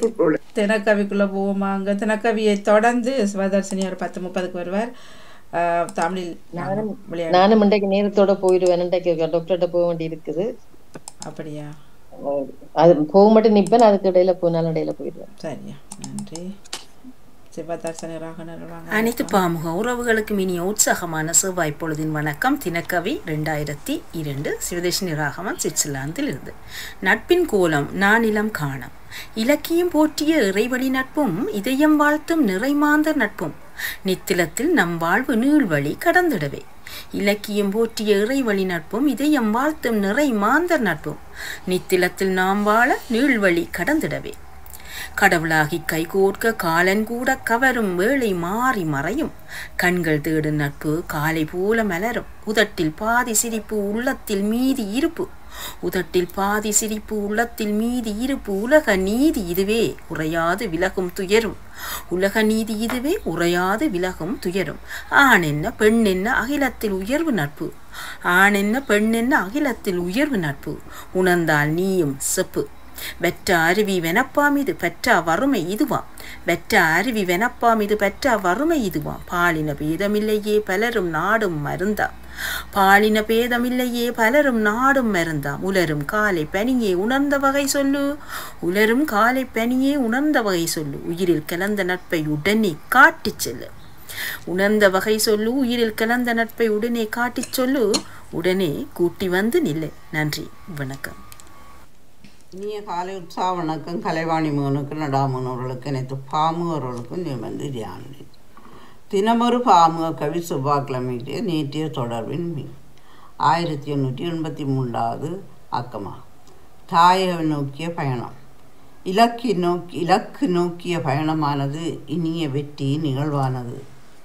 வாய்ப்பு போல தினக்கவிக்குள்ளே போவோமா அங்கே தினக்கவியை தொடர்ந்து சிவதர்சினி ஒரு பத்து முப்பதுக்கு வருவார் ஆஹ் தமிழில் நானும் விளையாடு நானும் இன்றைக்கு நேரத்தோட போயிடுவேன் இன்றைக்கு டாக்டர்கிட்ட போக வேண்டி இருக்குது அப்படியா அது போக மட்டும் நிப்பேன் அதுக்கு இடையில போனாலும் இடையில போயிடுவேன் சரியா நன்றி சிவதர்சனி ராகனர் வாங்க அனைத்து பாமுக உறவுகளுக்கும் இனிய உற்சாகமான செவ்வாய் பொழுதின் வணக்கம் தினக்கவி ரெண்டாயிரத்தி இரண்டு சிவதேஷினி ராகவன் சுவிட்சர்லாந்தில் இருந்து நட்பின் கோலம் நானிலம் காணம் இலக்கியம் போற்றிய இறைவழி நட்பும் இதயம் வாழ்த்தும் நிறைமாந்த நட்பும் நித்திலத்தில் நம் வாழ்வு நீள்வழி கடந்திடவே இலக்கியம் போற்றிய இறைவழி நட்பும் இதயம் வாழ்த்தும் நிறை மாந்தர் நட்பும் நித்திலத்தில் நாம் வாழ நீள்வழி கடந்திடவே கடவுளாகி கைகோர்க்க காலன் கூட கவரும் வேளை மாறி மறையும் கண்கள் தேடும் நட்பு காலை போல மலரும் உதட்டில் பாதி சிரிப்பு உள்ளத்தில் மீதி இருப்பு உதட்டில் பாதி சிரிப்பு உள்ளத்தில் மீதி இருப்பு உலக நீதி இதுவே உறையாது விலகும் துயரும் உலக நீதி இதுவே உறையாது விலகும் துயரும் ஆண் என்ன பெண் என்ன அகிலத்தில் உயர்வு நட்பு ஆண் என்ன பெண் என்ன அகிலத்தில் உயர்வு நட்பு உணர்ந்தால் நீயும் செப்பு வெற்ற அருவி வெனப்பாம் இது பெற்ற வறுமை இதுவாம் வெற்ற அருவி வெனப்பாம் இது பெற்ற வறுமை இதுவாம் பாலின பேதமில்லையே பலரும் நாடும் மருந்தாம் பாலின பேதமில்லையே பலரும் நாடும் மருந்தாம் உலரும் காலை பனியே உணர்ந்த வகை சொல்லு உலரும் காலை பனியே உணர்ந்த வகை சொல்லு உயிரில் கலந்த நட்பை உடனே காட்டிச் செல்லு உணர்ந்த வகை சொல்லு உயிரில் கலந்த நட்பை உடனே காட்டிச் சொல்லு உடனே கூட்டி வந்து நில்லு நன்றி வணக்கம் இனிய காலை உற்சாக வணக்கம் கலைவாணி மகனுக்கு நடாமனவர்களுக்கு அனைத்து பாமுகர்களுக்கும் நிமிர்ந்து தியானி தினமொரு பாமுக கவி செவ்வாய்க்கிழமையிலே நேற்றைய தொடர்பின் மீ ஆயிரத்தி எண்ணூற்றி எண்பத்தி மூன்றாவது ஆக்கமா தாயகம் நோக்கிய பயணம் இலக்கி நோக்கி இலக்கு நோக்கிய பயணமானது இனிய வெற்றி நிகழ்வானது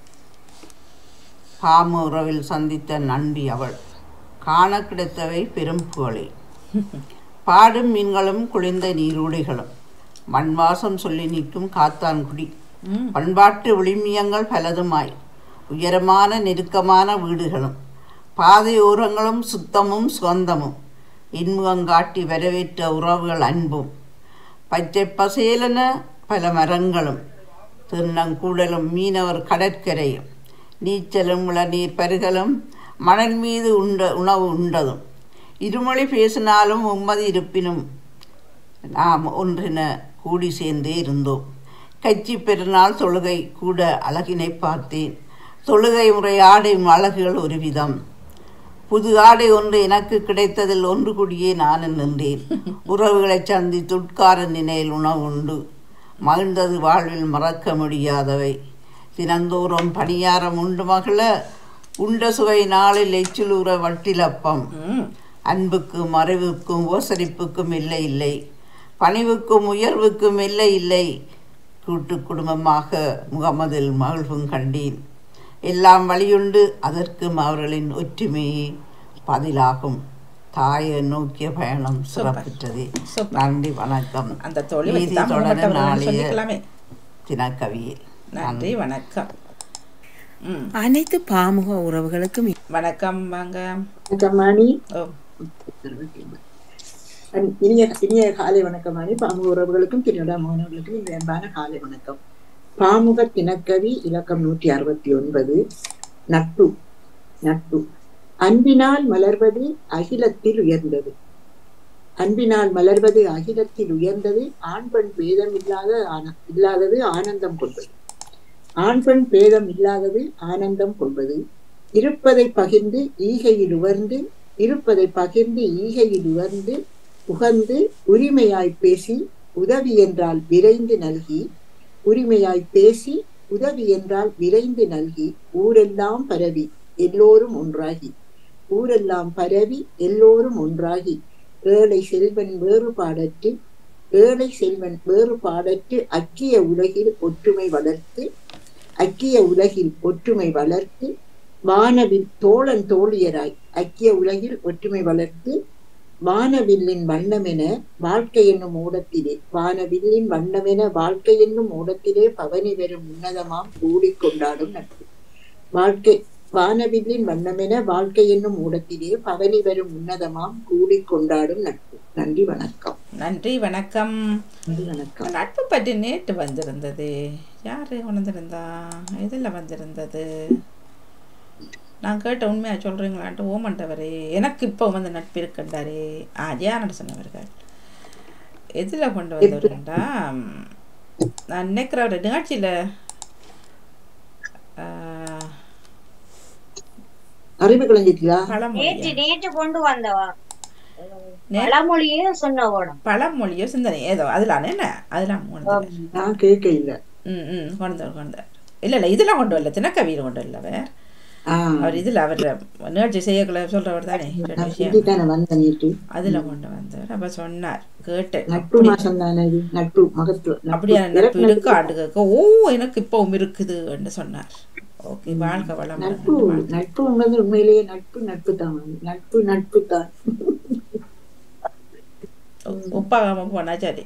பாமு உறவில் சந்தித்த நண்பி அவள் காண கிடைத்தவை பெரும் புகழே பாடும் மீன்களும் குளிர்ந்த நீரூடைகளும் மண்வாசம் சொல்லி நிற்கும் காத்தான்குடி பண்பாட்டு விளிமியங்கள் பலதுமாய் உயரமான நெருக்கமான வீடுகளும் பாதையோரங்களும் சுத்தமும் சொந்தமும் இன்முகங்காட்டி வரவேற்ற உறவுகள் அன்பும் பச்சை பசேலென பல மரங்களும் திருநங்கூடலும் மீனவர் கடற்கரையும் நீச்சலும் இளநீர் பருகலும் மணல் மீது உண்ட உணவு உண்டதும் இருமொழி பேசினாலும் உம்மதி இருப்பினும் நாம் ஒன்றென கூடி சேர்ந்தே இருந்தோம் கட்சி பெருநாள் தொழுகை கூட அழகினை பார்த்தேன் தொழுகை முறை ஆடையும் அழகுகள் ஒரு விதம் புது ஆடை ஒன்று எனக்கு கிடைத்ததில் ஒன்று கூடியே நான் நின்றேன் உறவுகளைச் சந்தித்து உட்கார நினைவில் உணவு உண்டு மகிழ்ந்தது வாழ்வில் மறக்க முடியாதவை தினந்தோறும் பணியாரம் உண்டு மகள உண்ட சுவை நாளில் எச்சிலூற வட்டிலப்பம் அன்புக்கும் அறிவுக்கும் ஓசரிப்புக்கும் இல்லை இல்லை பணிவுக்கும் உயர்வுக்கும் இல்லை இல்லை கூட்டு குடும்பமாக முகமதில் மகிழ்வும் கண்டேன் எல்லாம் வழியுண்டு அதற்கும் அவர்களின் ஒற்றுமையே பதிலாகும் தாயை நோக்கிய பயணம் சிறப்புற்றது சூப்பர். நன்றி வணக்கம் அந்த தொழில் நீதி தான் தொடர மூடப்பட்டவர்கள் நாளைய சொல்லிக்கலாமே தினக்கவியில் நன்றி வணக்கம் ம் அனைத்து பாமுக உறவுகளுக்கும் வணக்கம் வாங்க மணி ஓ இனிய இனிய காலை வணக்கம் மணி பாமுக உறவுகளுக்கும் திருநடா மாணவர்களுக்கும் இந்த அன்பான காலை வணக்கம் பாமுக தினக்கவி இலக்கம் நூற்றி அறுபத்தி ஒன்பது நட்பு நட்பு அன்பினால் மலர்வது அகிலத்தில் உயர்ந்தது அன்பினால் மலர்வது அகிலத்தில் உயர்ந்தது ஆண் பெண் பேதம் இல்லாத ஆன- இல்லாதது ஆனந்தம் கொள்வது ஆண் பெண் பேதம் இல்லாதது ஆனந்தம் கொள்வது இருப்பதை பகிர்ந்து ஈகையில் உவர்ந்து இருப்பதை பகிர்ந்து ஈகையில் உவர்ந்து உகந்து உரிமையாய் பேசி உதவி என்றால் விரைந்து நல்கி உரிமையாய் பேசி உதவி என்றால் விரைந்து நல்கி ஊரெல்லாம் பரவி எல்லோரும் ஒன்றாகி ஊரெல்லாம் பரவி எல்லோரும் ஒன்றாகி ஏழை செல்வன் வேறுபாடற்று ஏழை செல்வன் வேறுபாடற்று அக்கிய உலகில் ஒற்றுமை வளர்த்து அக்கிய உலகில் ஒற்றுமை வளர்த்து வானவில் தோழன் தோழியராய் ஐக்கிய உலகில் ஒற்றுமை வளர்த்து வானவில்லின் வண்ணமென வாழ்க்கை என்னும் ஓடத்திலே வானவில்லின் வண்ணமென வாழ்க்கை என்னும் ஓடத்திலே பவனி வரும் உன்னதமாம் கூடிக் கொண்டாடும் நட்பு வாழ்க்கை வானவில்லின் வண்ணமென வாழ்க்கை என்னும் ஓடத்திலே பவனி வரும் உன்னதமாம் கூடிக் கொண்டாடும் நட்பு நன்றி வணக்கம் நன்றி வணக்கம் நன்றி வணக்கம் நட்பு பற்றி நேற்று வந்திருந்தது யார் உணர்ந்திருந்தா இதில் வந்திருந்தது நான் கேட்ட உண்மையாக சொல்கிறீங்களான்ட்டு ஓமண்டவரே எனக்கு இப்போ வந்து நட்பு இருக்கின்றாரே ஆ ஜெயானட் சொன்னவர்கள் எதில் கொண்டு வந்தவர்கள்டா நான் நினைக்கிற ஒரு நிகழ்ச்சியில் அறிவு குழந்தைங்களா பழமொழி நேற்று நேற்று கொண்டு வந்தவா நே- பழமொழியும் சொன்னவோட பழமொழியோ சிந்தனை ஏதோ அதெல்லாம் என்ன அதெல்லாம் கொண்டு நான் கேட்க இல்ல ம் ம் கொண்டு வர கொண்டு வர இல்லை இல்லை இதெல்லாம் கொண்டு வரல தினக்கவியில் கொண்டு வரல அவர் ஆஹ் அவர் இதில் அவர் நிகழ்ச்சி செய்யக்குள்ள சொல்கிறவர் தானே ரெண்டு நான் விஷயம் சிந்தித்தானே வந்த நேற்று அதில் கொண்டு வந்தவர் அப்போ சொன்னார் கேட்டேன் நட்பு மாசம் தானே இது நட்பு மகத்துவம் நட்பு. அப்படியான நட்பு இருக்கு ஆண்டு கேட்க ஓ எனக்கு இப்பவும் இருக்குது என்று சொன்னார் ஓகே வாழ்க்கை வளம் நட்பு நட்பு உண்மையிலே உண்மையிலேயே நட்பு நட்பு தான் நட்பு நட்பு தான் உப்பாகாம போனா சரி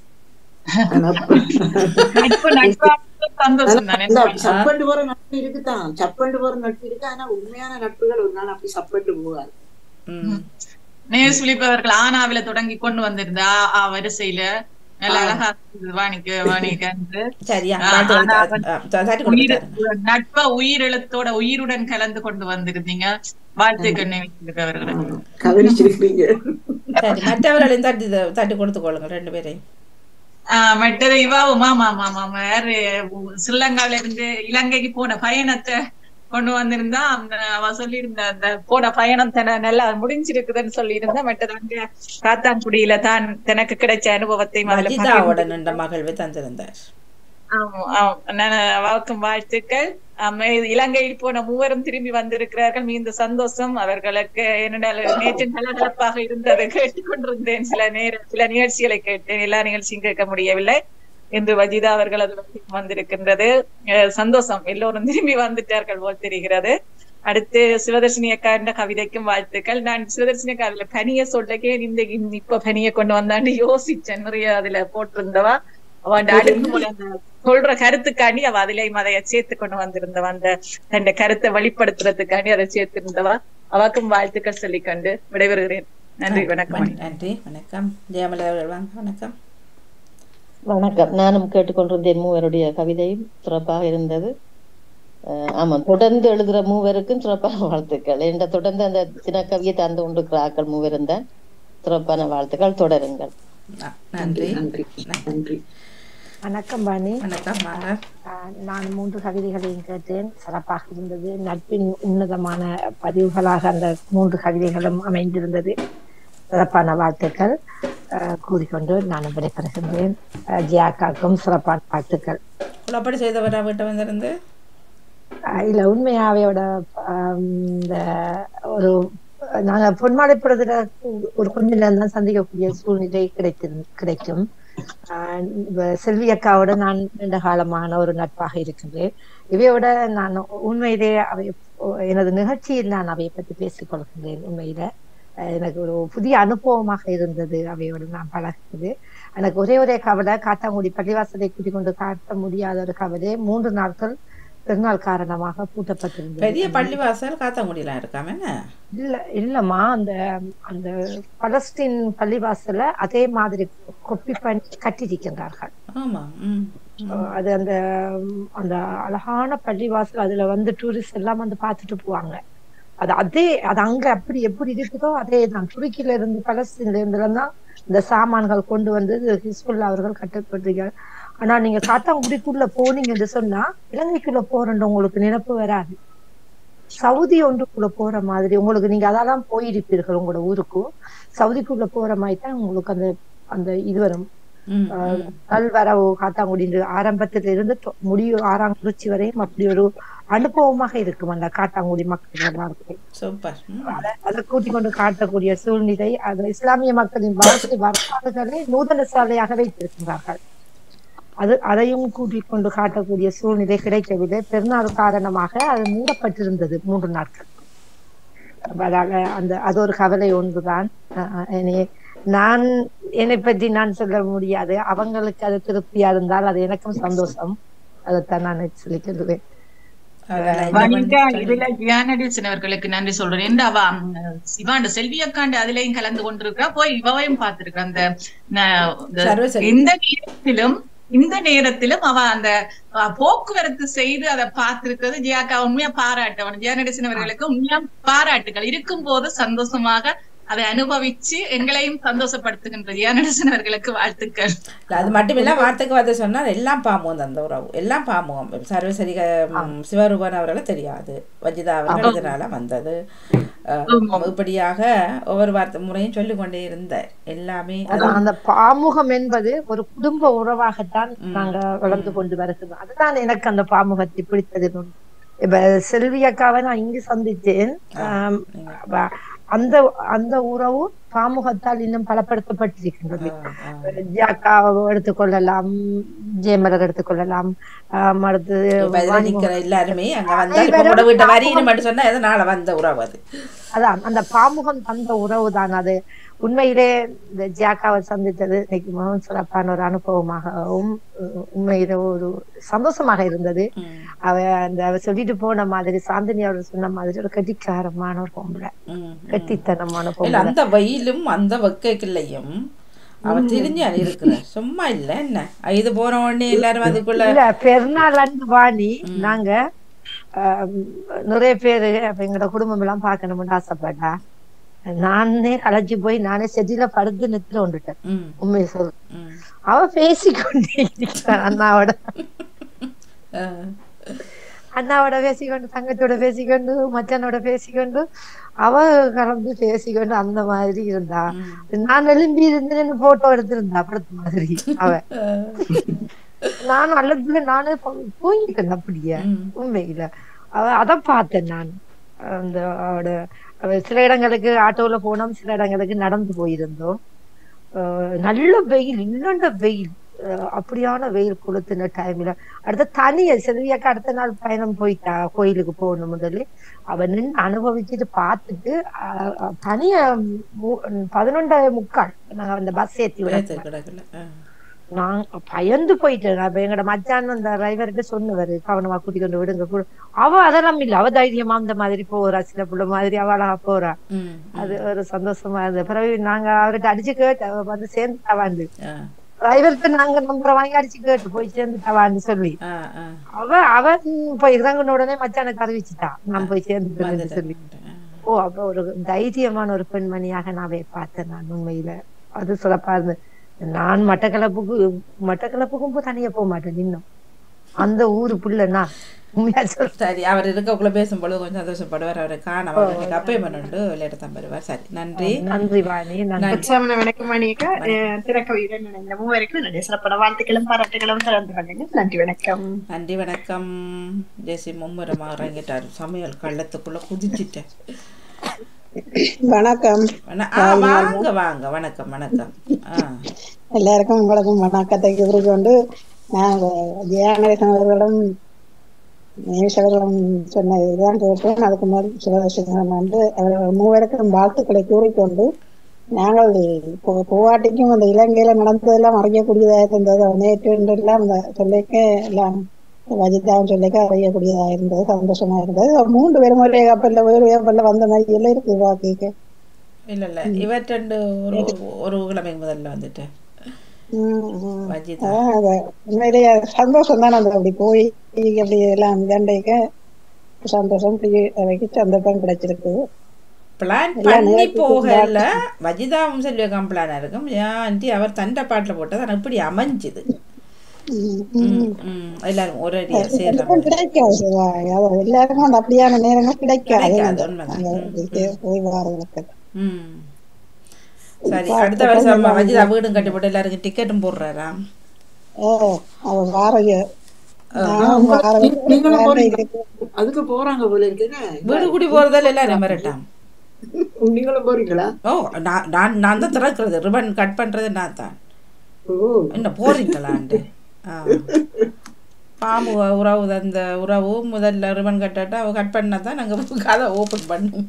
நட்பு நட்பு நட்பா சந்தோஷம் தானே இந்த சப்பண்டு போற நட்பு இருக்குதான் சப்பண்டு போற நட்பு இருக்கு ஆனா உண்மையான நட்புகள் ஒரு நாள் அப்படி சப்பண்டு போகாது ம் நேர் சுழிப்பு அவர்கள் ஆனாவில தொடங்கி கொண்டு வந்திருந்தா ஆ வரிசையில நல்ல அழகா இருந்தது வாணிக்கு வாணிக்கு சரியா ஆ, வாழ்த்து ஆனா கொடுத்தாரு. ஆ, தட்டி உயிர் கொடுத்தாரு நட்ப உயிர் எழுத்தோட உயிருடன் கலந்து கொண்டு வந்திருந்தீங்க வாழ்த்துக்கள் நினைச்சிருக்கு அவர்களை கவனிச்சிருக்கீங்க சரி மற்றவர்களையும் தட்டி தட்டி கொடுத்து கொள்ளுங்க ரெண்டு பேரையும் ஆஹ் மற்றது இவாவும் ஆமா ஆமா ஆமா யாரு ஸ்ரீலங்காவில இருந்து இலங்கைக்கு போன பயணத்தை கொண்டு வந்திருந்தா அந்த அவ சொல்லியிருந்த அந்த போன பயணத்தை ந- நல்லா முடிஞ்சிருக்குதுன்னு சொல்லியிருந்தா மற்றது அங்க காத்தான்குடியில தான் தனக்கு கிடைச்ச அனுபவத்தையும் அதுல மஜிதாவோட நின்ற மகிழ்வை தந்திருந்தார் ஆமா, ஆமா. நான் வாழ்க்கும் வாழ்த்துக்கள் ஆமா, இது இலங்கையில் போன மூவரும் திரும்பி வந்திருக்கிறார்கள் மிகுந்த சந்தோஷம் அவர்களுக்கு என்னென்ன நேற்று கலகலப்பாக இருந்தது கேட்டுக்கொண்டிருந்தேன் சில நேர சில நிகழ்ச்சிகளை கேட்டேன் எல்லா நிகழ்ச்சியும் கேட்க முடியவில்லை இன்று வஜிதா அவர்கள் அது வந்திருக்கின்றது அஹ் சந்தோஷம் எல்லோரும் திரும்பி வந்துட்டார்கள் போல் தெரிகிறது அடுத்து சிவதர்ஷினி அக்கா என்ற கவிதைக்கும் வாழ்த்துக்கள் நான் சிவதர்ஷினி அக்கா அதுல பனிய சொல்லக்கே இந்த இப்ப பனிய கொண்டு வந்தாண்டு யோசிச்சேன் நிறைய அதுல போட்டிருந்தவா அவன் அடுக்குமொழி அந்த சொல்ற கருத்துக்காண்டி அவ அதுலயும் அதைய சேர்த்து கொண்டு வந்திருந்தவ அந்த தன் கருத்தை வெளிப்படுத்துறதுக்காண்டி அதை சேர்த்திருந்தவா அவாக்கும் வாழ்த்துக்கள் சொல்லிக்கொண்டு விடைபெறுகிறேன் நன்றி வணக்கம் நன்றி வணக்கம் ஜெயமலா அவர்கள் வாங்க வணக்கம் வணக்கம் நானும் கேட்டுக்கொண்டிருந்தேன் மூவருடைய கவிதையும் சிறப்பாக இருந்தது அஹ் ஆமாம் தொடர்ந்து எழுதுற மூவருக்கும் சிறப்பான வாழ்த்துக்கள் என்ற தொடர்ந்து அந்த தினக்கவியை தந்து கொண்டிருக்கிறார்கள் மூவரும் தான் சிறப்பான வாழ்த்துக்கள் தொடருங்கள் ந- நன்றி நன்றி நன்றி வணக்கம் பாணி வணக்கம் வாங்க ஆஹ் நான் மூன்று கவிதைகளையும் கேட்டேன் சிறப்பாக இருந்தது நட்பின் உன்னதமான பதிவுகளாக அந்த மூன்று கவிதைகளும் அமைந்திருந்தது சிறப்பான வாழ்த்துக்கள் ஆஹ் கூறிக்கொண்டு நான் விடைபெறுகின்றேன் ஆஹ் ஜியாக்காக்கும் சிறப்பான வாழ்த்துக்கள் குழப்படி செய்தவரா வீட்டை வந்திருந்து ஆஹ் இல்ல உண்மையாவையோட ஆஹ் இந்த ஒரு நாங்க பொன்மாலைப்புறத்துல ஒரு கொஞ்ச நேரம் தான் சந்திக்கக்கூடிய சூழ்நிலை கிடைத்திரு கிடைக்கும் ஆஹ் இப்ப செல்வி அக்காவோட நான் நீண்ட காலமான ஒரு நட்பாக இருக்கின்றேன் இவையோட நான் உண்மையிலே அவை எனது நிகழ்ச்சியில் நான் அவையை பற்றி பேசிக் கொள்கின்றேன் உண்மையில ஆஹ் எனக்கு ஒரு புதிய அனுபவமாக இருந்தது அவையோடு நான் பழகுது எனக்கு ஒரே ஒரே கவலை காத்தாங்குடி பள்ளிவாசலை கூட்டிக் கொண்டு காட்ட முடியாத ஒரு கவலை மூன்று நாட்கள் பெருநாள் காரணமாக பூட்டப்பட்டிருந்தது பெரிய பள்ளிவாசல் காத்தாங்குடியெல்லாம் இருக்காம என்ன இல்ல இல்லம்மா அந்த அந்த பலஸ்தீன் பள்ளிவாசல அதே மாதிரி கொப்பி பண்ணி கட்டியிருக்கின்றார்கள் ஆமா ம் அஹ் அது அந்த ம், அந்த அழகான பள்ளிவாசல் அதுல வந்து டூரிஸ்ட் எல்லாம் வந்து பார்த்துட்டு போவாங்க அது அதே அது அங்க அப்படி எப்படி இருக்குதோ அதே தான் துருக்கியில இருந்து பலஸ்தீன்ல இருந்துலாம் தான் இந்த சாமான்கள் கொண்டு வந்து ஹிஸ்புல்லா அவர்கள் கட்டப்பட்டிருக்காங்க ஆனா நீங்க காத்தாங்குடிக்குள்ள போனீங்கன்னு சொன்னா இலங்கைக்குள்ள போறன்ற உங்களுக்கு நினைப்பு வராது சவுதி ஒன்றுக்குள்ள போற மாதிரி உங்களுக்கு நீங்க அதெல்லாம் போயிருப்பீர்கள் உங்களோட ஊருக்கும் சவுதிக்குள்ள போற மாதிரி தான் உங்களுக்கு அந்த அந்த இது வரும் ம், ஆஹ் ம். கல்வரவு காத்தாங்குடி ஆரம்பத்துல இருந்து தொ- முடிவு ஆறாம் குறிச்சி வரையும் அப்படி ஒரு அனுபவமாக இருக்கும் அந்த காத்தாங்குடி மக்கள் வாழ்க்கை சூப்பர் ம். அதை கூட்டிக் கொண்டு காட்டக்கூடிய சூழ்நிலை அது இஸ்லாமிய மக்களின் வாழ்க்கை வரலாறுகளை நூதன சாலையாக வைத்திருக்கிறார்கள் அது அதையும் கூட்டிக் கொண்டு காட்டக்கூடிய சூழ்நிலை கிடைக்கவில்லை பெருநாள் காரணமாக அது மூடப்பட்டிருந்தது மூன்று நாட்கள் அப்ப அதால அந்த அது ஒரு கவலை ஒன்றுதான் அஹ் அஹ் என்னை- நான் என்னை பற்றி நான் சொல்ல முடியாது அவங்களுக்கு அது திருப்தியா இருந்தால் அது எனக்கும் சந்தோஷம் அதைத்தான் நான் சொல்லிக்கிறேன் அதெல்லாம் இந்த வனிதா பண்ணி- இதுல ஜியானடிசன் அவர்களுக்கு நன்றி சொல்றேன் இந்த அவ ம், சிவாண்ட செல்வி அக்காண்டு அதுலயும் கலந்து கொண்டிருக்கா போய் இவவையும் பார்த்திருக்கா அந்த ந- இந்த சர்வசெல்வி. எந்த நேரத்திலும் இந்த நேரத்திலும் அவ அந்த அ, போக்குவரத்து செய்து அதை பார்த்திருக்கிறது ஜியாக்கா உண்மையா பாராட்டவன் ஜியானடிசன் அவர்களுக்கு உண்மையா பாராட்டுகள் இருக்கும் போது சந்தோஷமாக அதை அனுபவிச்சு எங்களையும் சந்தோஷப்படுத்துகின்ற ஜியானடிசன் அவர்களுக்கு வாழ்த்துக்கள் இல்ல, அது மட்டும் இல்ல வார்த்தைக்கு வார்த்தை சொன்னால் எல்லாம் பாமுகம் அந்த உறவு எல்லாம் பாமுகம் சர்வசரிக ம், சிவரூபன் அவர்களை தெரியாது வஜிதா அவர்கள் இதனால வந்தது அஹ், இப்படியாக ஒவ்வொரு வார்த்தை முறையும் சொல்லிக் கொண்டே இருந்த எல்லாமே அது- அதான் அந்த பாமுகம் என்பது ஒரு குடும்ப உறவாகத்தான் நாங்க வளர்ந்து கொண்டு வருகிறோம் அதுதான் எனக்கு அந்த பாமுகத்தை பிடித்தது ஒன்று. இப்ப செல்வி அக்காவை நான் இங்கு சந்தித்தேன் ஆம், அப்ப அந்த அந்த உறவு பாமுகத்தால் இன்னும் பலப்படுத்தப்பட்டிருக்கின்றது ஜாக்காவை எடுத்துக்கொள்ளலாம் ஜெயமலர் எடுத்துக்கொள்ளலாம் ஆம், அடுத்து இப்ப இதுல வாணிமோகன். நிக்கிற எல்லாருமே அங்க வந்தா இப்ப கூட வீட்டை வரின்னு மட்டும் சொன்னா எதனால வந்த உறவு அது அதான் அந்த பாமுகம் தந்த உறவு தான் அது உண்மையிலே இந்த ஜாக்காவை சந்தித்தது இன்னைக்கு மிகவும் சிறப்பான ஒரு அனுபவமாகவும் உ- உண்மையிலே ஒரு சந்தோஷமாக இருந்தது அவ அந்த அவ சொல்லிட்டு போன மாதிரி சாந்தினி அவர் சொன்ன மாதிரி ஒரு கெட்டிக்காரமான ஒரு பொம்பளை கெட்டித்தனமான இல்ல பொம்பளை அந்த வெயிலும் அந்த வெக்கைக்குள்ளையும் அவ தெரிஞ்சு இருக்கிற சும்மா இல்ல என்ன இது போன உடனே எல்லாரும் அதுக்குள்ள இல்ல பெருநாள் அன்று வாணி நாங்க ஆம், நிறைய பேரு அப்ப எங்களோட குடும்பம் எல்லாம் பார்க்கணும்னு ஆசைப்பட்டா நானே களைச்சு போய் நானே செடியில படுத்து நித்துல வந்துட்டேன் ம், உண்மையை சொல் ம். அவ பேசிக்கொண்டே இருக்கிறான் அண்ணாவோட அஹ், அண்ணாவோட பேசிக்கொண்டு தங்கத்தோட பேசிக்கொண்டு மச்சானோட பேசிக்கொண்டு அவ கலந்து பேசிக்கொண்டு அந்த மாதிரி இருந்தா நான் எழும்பி இருந்து போட்டோ எடுத்திருந்தா படத்து மாதிரி அவ நானும் அல்லதுல நானே போயிட்டேன் அப்படியே உண்மையில அவ அத பார்த்தேன் நான் அந்த அவட அவ சில இடங்களுக்கு ஆட்டோல போனோம் சில இடங்களுக்கு நடந்து போயிருந்தோம் அஹ் நல்ல வெயில் இல்லண்ட வெயில் அஹ் அப்படியான வெயில் கொளுத்துன டைம்ல அடுத்த தனிய செல்வியாக்கா அடுத்த நாள் பயணம் போயிட்டா கோயிலுக்கு போகணும் முதல்ல அவ நின்று அனுபவிச்சுட்டு பார்த்துட்டு அஹ், அஹ், தனிய மு- பதினொன்றே முக்கால் நாங்க அந்த பஸ் ஏத்தி விட ஏத்து கிடக்குல அஹ். நான் பயந்து போயிட்டேன் அப்ப எங்கட மச்சான் அந்த டிரைவர்கிட்ட சொன்னவரு கவனமா கூட்டி கொண்டு விடுங்க கூட அவ அதெல்லாம் இல்ல அவ தைரியமா அந்த மாதிரி போறா சில புள்ள மாதிரி அவ அழகா போறா ம், அது ஒரு சந்தோஷமா இருந்தது பிறகு நாங்க அவர்கிட்ட அடிச்சு கேட்டு அவ வந்து சேர்ந்துட்டாவாண்டு அஹ், டிரைவர்கிட்ட நாங்க நம்பரை வாங்கி அடிச்சு கேட்டு போய் சேர்ந்துட்டாவான்னு சொல்லி அஹ், அஹ். அவ அவன் போய் இறங்கின உடனே மச்சானுக்கு அறிவிச்சுட்டா நான் போய் சேர்ந்துட்டேன்னு சொல்லி வந்துட்டேன். ஓ அப்ப ஒரு தைரியமான ஒரு பெண்மணியாக நான் அவரை பார்த்தேன் நான் உண்மையில அது சிறப்பா இருந்தது நான் மட்டக்களப்புக்கு மட்டக்களப்புக்கும் போய் தனியா போக மாட்டேன் இன்னும் அந்த ஊரு புள்ள நான் உண்மையா சொல்றேன் சரி அவர் இருக்கக்குள்ள பேசும்பொழுது கொஞ்சம் சந்தோஷப்படுவார் அவரை காண அவர் எனக்கு அப்பே பண்ணுண்டு விளையாட்டு தான் வருவார் சரி நன்றி நன்றி வாணி நன்றி உற்சாகமான வணக்கம் மணியக்கா திறக்கவியுடன் இந்த மூவருக்கும் என்னுடைய சிறப்பான வாழ்த்துக்களும் பாராட்டுகளும் திறந்து பண்ணுங்க நன்றி வணக்கம் நன்றி வணக்கம் ஜெசி மும்முரமாக இறங்கிட்டார் சமையல் கள்ளத்துக்குள்ள குதிச்சிட்டேன் வணக்கம் வண- ஆ, வாங்க வாங்க வணக்கம் வணக்கம் ஆ எல்லாருக்கும் உங்களுக்கும் வணக்கத்தை கொண்டு நான் தியானேசன் அவர்களும் நேஷ் அவர்களும் சொன்ன இதுதான் கேட்டேன் அதுக்கு முதல் சிவதர்ஷனம் வந்து அவர்கள் மூவருக்கும் வாழ்த்துக்களை கூறிக்கொண்டு நாங்கள் போ- போவாட்டிக்கும் அந்த இலங்கையில நடந்ததெல்லாம் அறியக்கூடியதாக இருந்தது நேற்று எல்லாம் அந்த சொல்லிக்க எல்லாம் வஜிதாவும் சொல்லிக்க அறியக்கூடியதாக இருந்தது சந்தோஷமா இருந்தது மூன்று பேரும் ஒரே கப்பல்ல வேறு கப்பல்ல வந்த மாதிரி எல்லாம் இருக்கு வாக்கிக்கு இல்ல இல்ல இவர் ரெண்டு ஒரு ஒரு கிழமை முதல்ல வந்துட்டேன் வஜிதா அதான் அது உண்மையிலேயே சந்தோஷம் தான் அந்த அப்படி போய் அப்படி எல்லாம் தண்டைக்க சந்தோஷம் இப்படி அவைக்கு சந்தர்ப்பம் கிடைச்சிருக்கு பிளான் எல்லாம் பண்ணி நேரத்துக்கு போகல வஜிதாவும் செல்வியகம் பிளானா இருக்கும் ஆண்டி அவர் தண்டை பாட்டுல போட்டது ஆனா இப்படி அமைஞ்சுது உம் ம், ம். எல்லாரும் ஒரு அடியா சேர்ற கண்டிப்பா கிடைக்காது சிவா. அதாவது எல்லாருக்கும் அந்த அப்படியான நேரங்கள் கிடைக்காது கிடைக்காது, உண்மைதான். அங்க ம், போய் போய் வாரங்களுக்கு ம் சரி அடுத்த வருஷம் வஜிதா வீடும் கட்டி போட்டு எல்லாருக்கும் டிக்கெட்டும் போடுறாராம் ஓ அவ வாரக நீங்களும் போறீங்க அதுக்கு போறாங்க போல இருக்குன்னு வீடு கூடி போறதால எல்லாரும் மிரட்டாம் நீங்களும் போறீங்களா ஓ நான் நான் நான் தான் திறக்கிறது ரிபன் கட் பண்றது நான் தான் ஓ என்ன போறீங்களான்ட்டு ஆ. பாம்பு உறவு அந்த உறவு முதல்ல ரிபன் கட்டாட்டா அவ கட் பண்ணா தான் நாங்கள் கதை ஓப்பன் பண்ணும்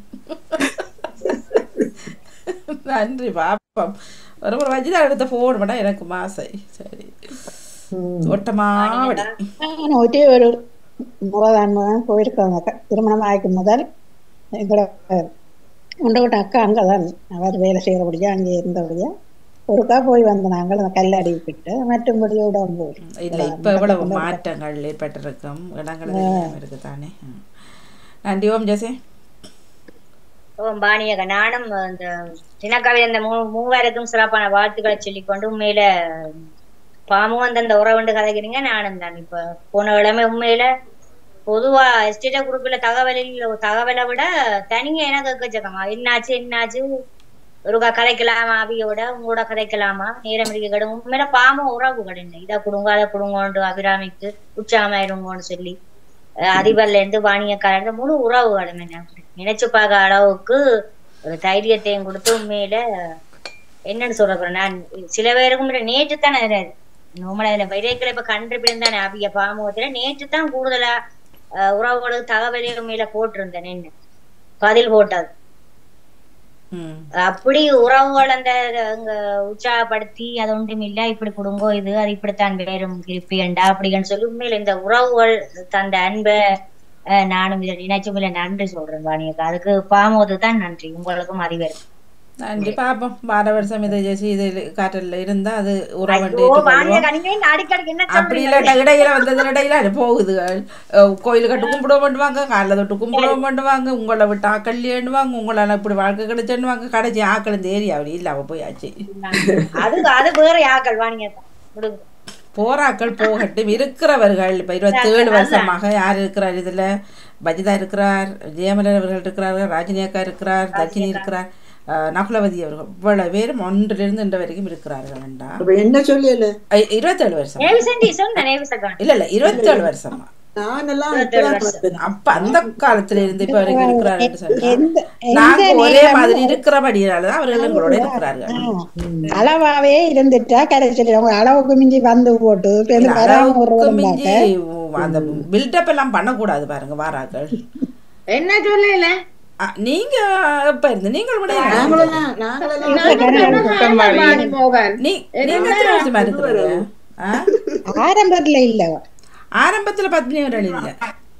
நன்றி பாப்பம் ஒரு ஒரு வச்சுதான் எடுத்த போன் பண்ணா எனக்கு மாசை சரி ஒட்டமாவடி நான் ஒரே ஒரு முறைதான் போயிருக்காங்க க- திருமணம் ஆயிக்கும் முதல் எங்களோட உண்டை விட்ட அக்கா அங்கதான் அவர் வேலை செய்யறபடியா அங்கே இருந்தபடியா ஒருக்கா போய் வந்த நாங்கள் அந்த கல்லடி கிட்ட மற்றும்படியோட போய் இல்லை இப்போ எவ்வளவு மாற்றங்கள் ஏற்பட்டிருக்கும் இடங்கள் இருக்கு தானே ம். நன்றி ஓம் ஜெசே ஓ பாணியக நானும் இந்த தினக்கவி அந்த மூ மூவருக்கும் சிறப்பான வாழ்த்துக்களை சொல்லிக்கொண்டு உண்மையில பாமும் அந்த உறவுண்டு கதைக்கிறீங்க நானும் தான் இப்ப போன கிழமை உண்மையில பொதுவா எஸ்டேட்ட குரூப்ல தகவலில் தகவலை விட தனியா எனக்கு எக்கச்சக்கமா என்னாச்சு என்னாச்சு ஒருக்கா கதைக்கலாமா அவியோட உங்களோட கதைக்கலாமா நேரம் இருக்க கிடும் உண்மையில பாம உறவு கிடையாது இதை கொடுங்க அதை கொடுங்கோண்டு அபிராமிக்கு உற்சாகமாயிருங்கோன்னு சொல்லி அஹ் அதிபர்ல இருந்து வாணியக்காரர் முழு உறவு கடமை நினைச்சு பார்க்க அளவுக்கு ஒரு தைரியத்தையும் கொடுத்து உண்மையில என்னன்னு சொல்ற போறேன் நான் சில பேருக்கும் கூட நேற்று தானே நம்மள இதுல விதைகளை இப்ப கண்டுபிடிந்து தானே அபிய பாமுகத்துல நேற்று தான் கூடுதலா அஹ், உறவுகளுக்கு தகவலே உண்மையில போட்டிருந்தேன் என்ன பதில் போட்டது ம் அப்படி உறவுகள் அந்த அங்க உற்சாகப்படுத்தி அது ஒன்றும் இல்ல இப்படி கொடுங்கோ இது அது இப்படித்தான் வேறும் இருப்பியண்டா அப்படின்னு சொல்லி உண்மையில இந்த உறவுகள் தந்த அன்பை அஹ், நானும் இதை நினைச்சும் இல்ல நன்றி சொல்றேன் வாணியக்கா அதுக்கு பாமோது தான் நன்றி உங்களுக்கும் அதிபர் நன்றி பாப்போம் வார வருஷம் இதை ஜெசி இது காற்றல்ல இருந்தா அது உறவண்டு ஐயோ வாணியக்கா நீங்க என்ன அடிக்கடி என்ன அப்படி சொல்றீங்க இல்லாட்டா இடையில வந்தது இடையில அது போகுது அஹ் கோயிலு கட்டு கும்பிட பண்ணுவாங்க காலைல தொட்டு கும்பிட பண்ணுவாங்க உங்களை விட்டு ஆக்கள் ஏண்டுவாங்க உங்களால இப்படி வாழ்க்கை கிடைச்சுவாங்க கடைசி ஆக்கள் இந்த ஏரியா அப்படி இல்லாம போயாச்சு அது அது வேற யாக்கள் வாணியக்கா விடுங்க போராக்கள் போகட்டும் இருக்கிறவர்கள் இப்ப இருபத்தி ஏழு வருஷமாக யார் இருக்கிறார் இதுல பஜிதா இருக்கிறார் ஜெயமலன் அவர்கள் இருக்கிறார்கள் ராஜினி அக்கா இருக்கிறார் தர்ஷினி இருக்கிறார் அஹ் நகுலவதி அவர்கள் இவ்வளவு பேரும் ஒன்றிலிருந்து இன்று வரைக்கும் இருக்கிறார்கள் வேண்டா அப்ப என்ன சொல்லல இருபத்தேழு வருஷம் நேவிசண்டி சொல்லுங்க நேவிசக்கா இல்ல இல்ல இருபத்தேழு வருஷமா நானெல்லாம் இருபத்தேழு இப்பதான் வருஷம். பார்த்தேன். அப்ப அந்த காலத்துல இருந்து இப்ப வரைக்கும் இருக்கிறார்கள் சொன்னா எந்த நாங்க எந்த ஒரே நேரமும் மாதிரி இருக்கிறபடியாலதான் அவர்கள் எங்களோட இருக்கிறார்கள் அளவாவே இருந்துட்டா கடைசியில் அவங்க அளவுக்கு மிஞ்சி வந்து போட்டு பெருந்து வராம அளவுக்கு ஒரு மிஞ்சி அந்த பில்டப் எல்லாம் பண்ணக்கூடாது பாருங்க வாராக்கள் என்ன சொல்லல அ, நீங்க எப்ப இருந்து நீங்கள் விட நாங்களெல்லாம் நாங்களெல்லாம் வாணி மோகன் நீ நீங்க எத்தனை வருஷமா இருக்கிறீங்க ஆ? ஆரம்பத்துல இல்ல ஆரம்பத்துல பத்மினி வரல் இல்ல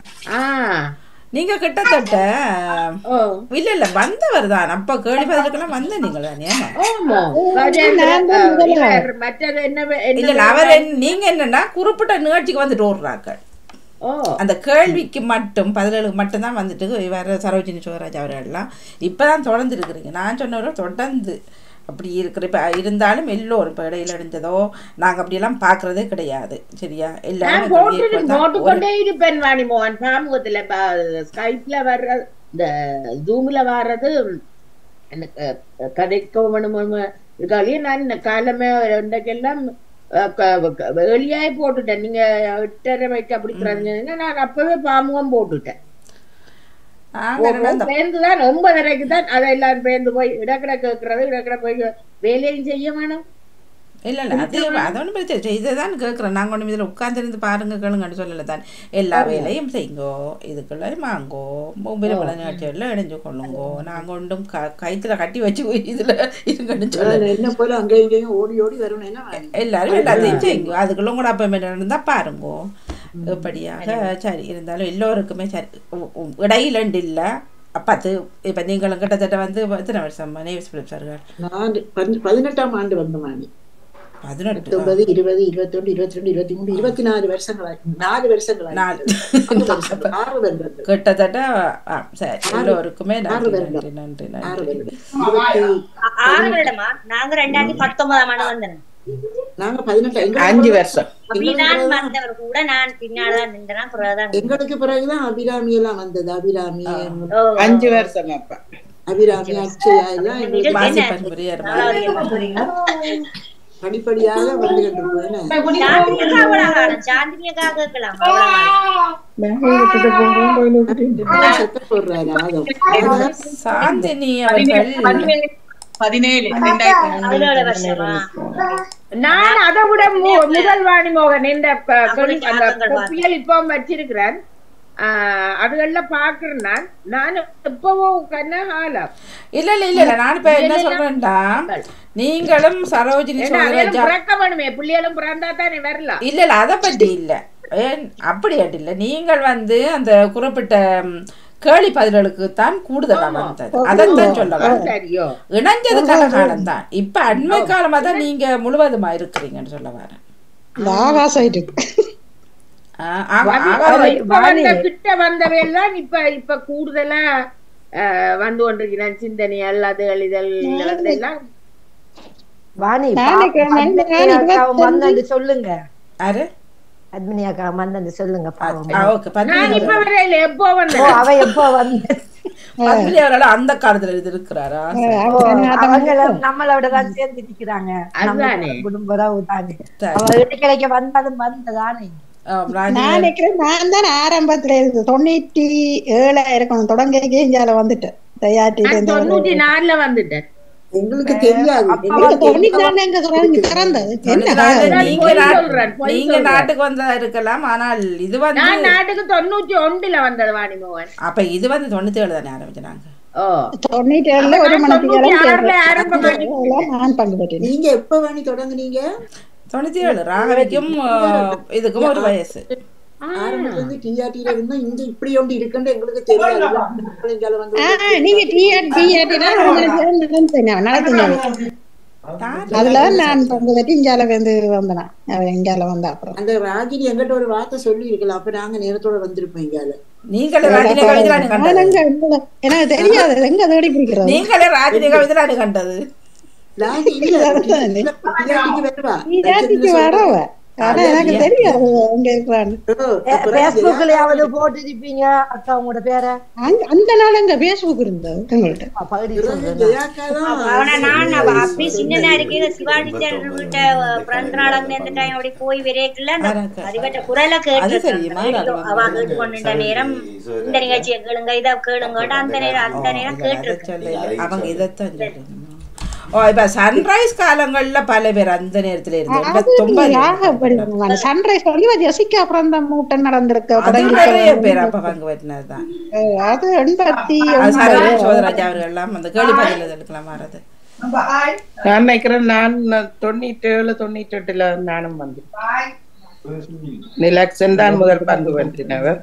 ஆ நீங்க கிட்டத்தட்ட ஓ இல்ல இல்ல வந்தவர் தான் அப்ப கேள்வி பதிலுக்கெல்லாம் வந்த நீங்கள் தானே ஆமா ராஜேந்திர இவர் மற்றது என்ன வே- இல்ல என்ன இல்ல அவர் என்ன- நீங்க என்னன்னா குறிப்பிட்ட நிகழ்ச்சிக்கு வந்துட்டு ஓடுறாக்கள் ஓ அந்த கேள்விக்கு மட்டும் பதில்களுக்கு மட்டும்தான் வந்துட்டு வேற சரோஜினி சிவராஜ் அவர்கள்லாம் இப்பதான் தொடர்ந்து இருக்கிறீங்க நான் சொன்னவர்கள் தொடர்ந்து அப்படி இருக்கிற இப்போ இருந்தாலும் எல்லோரும் இப்போ இடையில அடைஞ்சதோ நாங்கள் அப்படியெல்லாம் பார்க்கறதே கிடையாது சரியா நான் எல்லாரும் போட்டு equal தான். போட்டு ஒரு- கொண்டே இருப்பேன் வாணி மோகன் பாமுகத்துல ஸ்கைப்ல வர்ற இந்த ஜூம்ல வர்றது அந்த க- கதைக்க வேணுமோ இருக்காலையே நான் இந்த காலமே இன்றைக்கெல்லாம் அஹ், க- க- வெளியாய் போட்டுட்டேன் நீங்க எட்டரை வைக்க அப்படிக்கிறாங்க நான் அப்பவே பாமுகம் போட்டுட்டேன் நாங்க என்னன்னா இந்த பேருந்து தான் ஒன்பதரைக்கு தான் அதெல்லாம் பேருந்து போய் இடக்கடை கேட்கறது இடக்கடை போய் வேலையும் செய்ய வேணும் இல்ல இல்ல அது அது ஒன்றும் பிரச்சனை இல்லை. இதை தான் கேட்குறேன் நாங்கள் ஒன்றும் இதில் உட்காந்துருந்து பாருங்க கேளுங்கன்னு சொல்லலை தான் எல்லா வேலையும் செய்யுங்கோ இதுக்குள்ள வாங்கோ மொபைல் பல நிகழ்ச்சிகளில் இணைஞ்சு கொள்ளுங்கோ நாங்கள் ஒன்றும் க கைத்தில் கட்டி வச்சு இதில் இருங்கன்னு சொல்ல அதான் என்ன போல அங்கேயும் இங்கேயும் ஓடி ஓடி வரணும் என்ன எல்லாரும் எல்லாத்தையும் செய்யுங்க அதுக்குள்ள கூட அப்போ இருந்தால் பாருங்கோ இப்படியாக சரி இருந்தாலும் எல்லோருக்குமே சரி உ- உ- இடையிலண்டு இல்லை பத்து இப்போ நீங்களும் கிட்டத்தட்ட வந்து எத்தனை வருஷம் நேவிஸ் பிலிப் சார்கள் நான் பதி- பதினெட்டாம் ஆண்டு வந்த மாணி பதினெட்டு பத்தொன்பது இருபது இருபத்தொன்று இருபத்தி ரெண்டு இருபத்தி மூணு இருபத்தி நாலு வருஷங்களாய் நாலு வருஷங்களாய் நாலு. ஆறு வருஷங்கள், ஆறு வருடங்கள் கிட்டத்தட்ட ஆ, சரி எல்லோருக்குமே ஆறு நன்றி வருடம். நன்றி நன்றி ஆறு நன்றி வருடம் இருபத்தி ஆ- ஆறு வருடமா நாங்க ரெண்டாயிரத்தி பத்தொன்பதாம் ஆண்டு வந்தேன் நாங்க பதினெட்டு எங்களுக்கு அஞ்சு வருஷம் அப்படிதான் வந்தவர் கூட நான் பின்னால்தான் நின்றேன் பிறகுதான் எங்களுக்கு பிறகுதான் அபிராமி எல்லாம் வந்தது அபிராமி ஓ, அஞ்சு வருஷம் அப்ப அபிராமி அக்ஷயா எல்லாம் எங்களுக்கு வாசி பண்புரியார் படிப்படியாக வந்து கொண்டிருப்பேன் சாந்தினியக்கா அவ்வளவு காணும் சாந்தினியக்கா கேட்கலாம் சத்த போடுறாரு ஆதம் சாந்தினி அவர்கள் பதினேழு ரெண்டாயிரத்தி பதினேழு வருஷமா நான் அதை விட மு- முதல் வாணி மோகன் இந்த க- அப்படி கொள்- அந்த ஞாபகங்கள் கொப்பியல் இப்போ வச்சிருக்கிறேன் ஆஹ் அதுகள்லாம் பாக்குறேன் நான் நான் எப்பவோ கண்ண ஆலம் இல்ல இல்ல இல்ல இல்ல நான் இப்ப என்ன சொல்றேன்டா நீங்களும் சரோஜினி ஏன்னா சோதராஜா பிறக்க வேணுமே பிள்ளைகளும் பிறந்தா தானே வரலாம் இல்ல இல்ல அத பத்தி இல்ல ஏன் அப்படி இல்லை நீங்கள் வந்து அந்த குறிப்பிட்ட ம், கேள்வி பதில்களுக்கு தான் கூடுதலா வந்தது அதைத்தான் சொல்ல வரேன். சரியோ இணைஞ்சது கலகாலம் தான் இப்ப அண்மை காலமா தான் நீங்க முழுவதுமா இருக்கிறீங்கன்னு சொல்ல வரேன் இந்த ஆகாச இருக்கு ஆ, ஆ- அது- ஆ- அது இப்ப வந்த கிட்ட வந்தவையெல்லாம் இப்ப இப்ப கூடுதலா அஹ், வந்து கொண்டிருக்கிறேன் சிந்தனைகள் அது எழுதல் அதெல்லாம் வாணி நானே கே- நானே இருபத்தஞ்சு- வந்து சொல்லுங்க யாரு அட்மினி அக்கா வந்து சொல்லுங்க பாவம் ஆ, ஓகே நான் பத்மினி இப்ப வரையில எப்போ ஓ வந்தேன் அவ எப்போ வந்து பத்மினி அவரால் அந்த காலத்துல இது இருக்கிறாரா ஓ, அவங்க எல்லாம் நம்மளோட தான் சேர்ந்து நிக்கிறாங்க அதுதானே. குடும்ப உறவு தானே சரி. அவ இடைக்கிடைக்க வந்தாலும் வந்ததானே ஆ, ராஜி- நான் நினைக்கிறேன் நான் தான் ஆரம்பத்துல இருந்து தொண்ணூற்றி ஏழா இருக்கணும் தொடங்க இஞ்சால வந்துட்டேன் தயாரிட்டு நான் தொண்ணூத்தி நாலுல வந்துட்டேன் எங்களுக்கு தெரியாது அப்ப எங்களுக்கு தொண்ணூத்தி தெரியாது. நாலு எங்க சொல்றாங்க திறந்தது என்ன தொண்ணூத்தி நாலு நான் நீங்க பொய் நாட்டு- சொல்றேன், பொய் நீங்க சொல்றேன். நாட்டுக்கு வந்தா இருக்கலாம் ஆனால் இது வந்து நான் நாட்டுக்கு தொண்ணூத்தி ஒன்றுல வந்தது வாணிமோகன் அப்ப இது வந்து தொண்ணூத்தி ஏழு தானே ஆரம்பிச்சாங்க ஓ தொண்ணூற்றி ஏழுல ஒரு நான் மணிக்கு தொண்ணூத்தி ஆறுல ஆரம்பமாகி நான் பங்கு பெற்றேன் நீங்க எப்ப வேணி தொடங்குனீங்க தொண்ணூத்தி ஏழு ராகவிக்கும் ஆ, இதுக்கும் ஒரு வயசு ஆரம்பத்துல இருந்து டிஆர்டில இருந்தா இங்க இப்படி ஒன்று இருக்குன்னு எங்களுக்கு தெரியாது இங்கால வந்து ஆ, நீங்க டிஆர் டிஆர்டினா ஒரு மணிக்கு நடந்தேன் நடத்தினாங்க அதுல நான் பங்கு பெற்று இங்கால வந்து வந்தேன் அவன் இங்கால வந்தா அப்புறம் அந்த ராஜினி எங்கிட்ட ஒரு வார்த்தை சொல்லி இருக்கலாம் அப்ப நாங்க நேரத்தோட வந்திருப்போம் இங்கால நீங்களே ராஜினி கவிதலானு நான் கண்டது எங்க இல்ல, எனக்கு தெரியாது எங்க தேடி பிடிக்கிறது நீங்களே ராஜினி கவிதலானு கண்டது ராஜி இல்ல டிஆர்டிக்கு வருவா டிஆர்டிக்கு வரவ ஆனா எனக்கு தெரியாது எங்க இருக்கிறான்னு பேஸ்புக்லயாவது போட்டிருப்பீங்க அக்கா உங்களோட பேரை அங்க- அந்த நாள் எங்க பேஸ்புக் இருந்தது எங்கள்கிட்ட பகுதி சொல்றேன் அவனை நான் அவ அப்படி சின்ன இருக்கையில சிவாஜி சார் வீட்டை பிறந்த நாள் அந்த இந்த டைம் அப்படி போய் விரைக்கல அந்த அதிபட்ட குரலை அது தெரியுமா? கேட்டு அவ கேட்டு கொண்டுட்ட நேரம் இந்த நிகழ்ச்சியை கேளுங்க இதை கேளுங்க அந்த நேரம் அந்த நேரம் கேட்டு சொல்லல. அவங்க இதைத்தான் சொல்லணும் ஓ இப்ப சன்ரைஸ் காலங்கள்ல பல பேர் அந்த நேரத்துல இருந்து எண்பத்தொன்பது சன்ரைஸ் வந்து ஜெசிகா அப்புறம் அந்த மூட்டை நடந்திருக்கு அது தொடங்கி நிறைய பேர் அப்ப பங்கு பெற்றினதுதான் அது எண்பத்தி அது ஒன்பது. சரவண சோதராஜா அவர்கள் எல்லாம் அந்த கேள்வி பதில் எடுக்கலாம் மாறது நான் நினைக்கிறேன் நான் தொண்ணூத்தி ஏழு தொண்ணூத்தி எட்டுல நானும் வந்தேன் நிலக்ஷன் தான் முதல் பங்கு பெற்றினவர்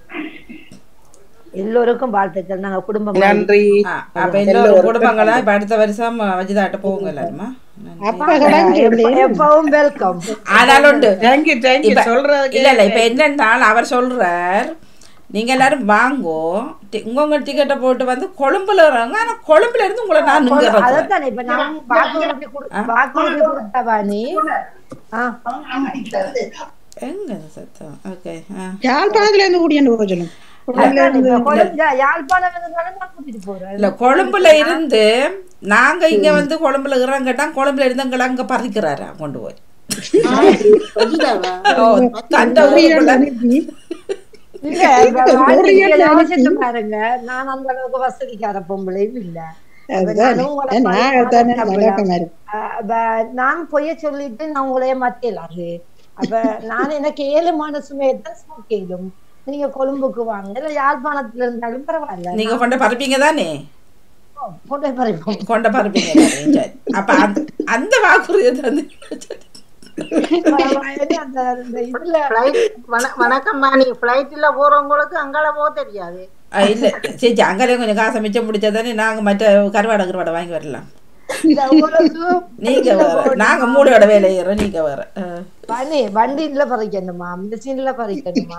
எல்லோருக்கும் வாழ்த்துக்கள் நாங்க குடும்பம் நன்றி ஆ, அப்ப இன்னொரு குடும்பங்களா இப்ப அடுத்த வருஷம் வஜிதாட்ட போங்க எல்லாருமா அப்ப தொடங்கி எப்ப- எப்பவும் வெல்கம் ஆனால் உண்டு தேங்க்யூ தேங்க்யூ இப்ப சொல்றதுக்கு இல்ல இல்ல இப்ப என்னன்னா அவர் சொல்றார் நீங்க எல்லாரும் வாங்கோ டி- உங்க உங்க டிக்கெட்டை போட்டு வந்து கொழும்புல வராங்க ஆனா கொழும்புல இருந்து உங்களை நான் இங்க இறக்குறேன். அதைத்தானே இப்ப நான் வாக்குறுதி கொடு- வாக்குறுதி கொடுத்தவா நீ ஆ. எங்க இந்த சத்தம் ஓகே யாழ்ப்பாணத்துல இருந்து கூடியாண்டு போக சொல்லுங்க அதான் இப்ப கொழும்பு யாழ்ப்பாணம் இருந்தாலும் நான் கூட்டிட்டு போறேன் இல்ல கொழும்புல இருந்து நாங்க இங்க வந்து கொழும்புல இறங்கட்டா கொழும்புல இருந்து எங்களை அங்க பறிக்கிறாரா கொண்டு போய் வஜிதாவா ஓ, தண்டை ஊருக்குள்ள. இல்ல இப்ப வாழ்க்கையில யோசிச்சு பாருங்க நான் அந்த அளவுக்கு வசதிக்கார பொம்பளையும் இல்ல அப்ப அதுதான் நானும் உங்களை நான் மாதிரி அதானே மாத்த நடக்கமா இருக்கு அஹ் அப்ப நான் பொய்ய சொல்லிட்டு நான் உங்களையே மாத்தலாது அப்ப நான் எனக்கு ஏழு மாதசுமே தான் சமைக்கலும் நீங்க கொழும்புக்கு வாங்க இல்ல யாழ்ப்பாணத்துல இருந்தாலும் பரவாயில்ல நீங்க கொண்டு பறிப்பீங்க தானே கொண்டு போய் பறிப்போம் கொண்ட பறிப்பீங்க தானே? சரி. அப்ப அந்த அந்த வாக்குறுதியை தந்து பரவாயில்ல, அந்த அந்த இதுல வணக்கம்மா நீ பிளைட்ல போறவங்களுக்கு அங்கால போக தெரியாது ஆ, இல்ல சரி அங்கே கொஞ்சம் காசை மிச்சம் பிடிச்சா தானே நாங்க மற்ற கருவாடை கருவாடை வாங்கி வரலாம் இந்த உங்களுக்கு நீங்க வேற நாங்க மூடையோட வேலை செய்யறோம் நீங்க வேற ஆ. வண்டி வண்டியில பறிக்கணுமா மிஷின்ல பறிக்கணுமா